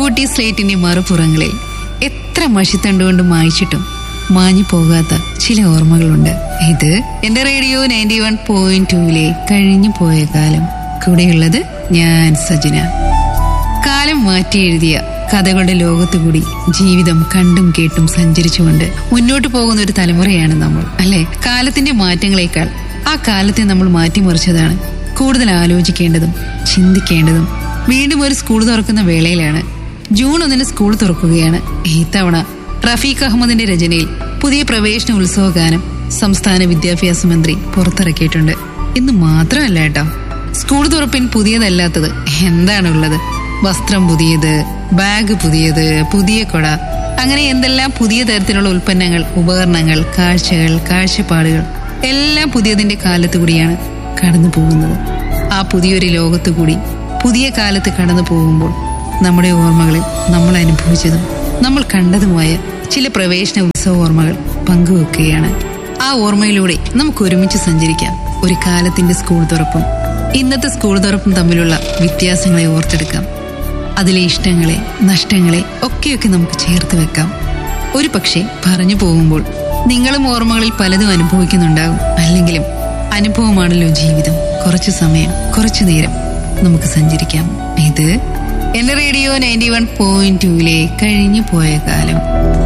പൊട്ടിയ സ്ലേറ്റിന്റെ മറുപുറങ്ങളിൽ എത്ര മഷിത്തണ്ടുകൊണ്ട് മായ്ച്ചിട്ടും മാഞ്ഞു പോകാത്ത ചില ഓർമ്മകളുണ്ട് ഇത് എന്റെ റേഡിയോ നയൻറ്റി വൺ പോയിന്റ് ടൂവിലെ കഴിഞ്ഞു പോയ കാലം കൂടെയുള്ളത് ഞാൻ സജന കാലം മാറ്റി എഴുതിയ കഥകളുടെ ലോകത്തുകൂടി ജീവിതം കണ്ടും കേട്ടും സഞ്ചരിച്ചുകൊണ്ട് മുന്നോട്ട് പോകുന്ന ഒരു തലമുറയാണ് നമ്മൾ അല്ലെ കാലത്തിന്റെ മാറ്റങ്ങളെക്കാൾ ആ കാലത്തെ നമ്മൾ മാറ്റിമറിച്ചതാണ് കൂടുതൽ ആലോചിക്കേണ്ടതും ചിന്തിക്കേണ്ടതും വീണ്ടും ഒരു സ്കൂൾ തുറക്കുന്ന വേളയിലാണ് ജൂൺ ഒന്നിന് സ്കൂൾ തുറക്കുകയാണ് ഇത്തവണ റഫീഖ് അഹമ്മദിന്റെ രചനയിൽ പുതിയ പ്രവേശന ഉത്സവ ഗാനം സംസ്ഥാന വിദ്യാഭ്യാസ മന്ത്രി പുറത്തിറക്കിയിട്ടുണ്ട് ഇന്ന് മാത്രമല്ല കേട്ടോ സ്കൂൾ തുറപ്പിൻ പുതിയതല്ലാത്തത് എന്താണുള്ളത് വസ്ത്രം പുതിയത് ബാഗ് പുതിയത് പുതിയ കൊട അങ്ങനെ എന്തെല്ലാം പുതിയ തരത്തിലുള്ള ഉൽപ്പന്നങ്ങൾ ഉപകരണങ്ങൾ കാഴ്ചകൾ കാഴ്ചപ്പാടുകൾ എല്ലാം പുതിയതിന്റെ കാലത്ത് കൂടിയാണ് കടന്നു പോകുന്നത് ആ പുതിയൊരു ലോകത്തു കൂടി പുതിയ കാലത്ത് കടന്നു പോകുമ്പോൾ നമ്മുടെ ഓർമ്മകളിൽ നമ്മൾ അനുഭവിച്ചതും നമ്മൾ കണ്ടതുമായ ചില പ്രവേശന ഉത്സവ ഓർമ്മകൾ പങ്കുവെക്കുകയാണ് ആ ഓർമ്മയിലൂടെ നമുക്ക് ഒരുമിച്ച് സഞ്ചരിക്കാം ഒരു കാലത്തിന്റെ സ്കൂൾ തുറപ്പും ഇന്നത്തെ സ്കൂൾ തുറപ്പും തമ്മിലുള്ള വ്യത്യാസങ്ങളെ ഓർത്തെടുക്കാം അതിലെ ഇഷ്ടങ്ങളെ നഷ്ടങ്ങളെ ഒക്കെയൊക്കെ നമുക്ക് ചേർത്ത് വെക്കാം ഒരു പക്ഷേ പറഞ്ഞു പോകുമ്പോൾ നിങ്ങളും ഓർമ്മകളിൽ പലതും അനുഭവിക്കുന്നുണ്ടാകും അല്ലെങ്കിലും അനുഭവമാണല്ലോ ജീവിതം കുറച്ചു സമയം കുറച്ചു നേരം നമുക്ക് സഞ്ചരിക്കാം ഇത് എന്റെ റേഡിയോ നയൻറ്റി വൺ പോയിന്റ് ടൂവിലെ കഴിഞ്ഞു പോയ കാലം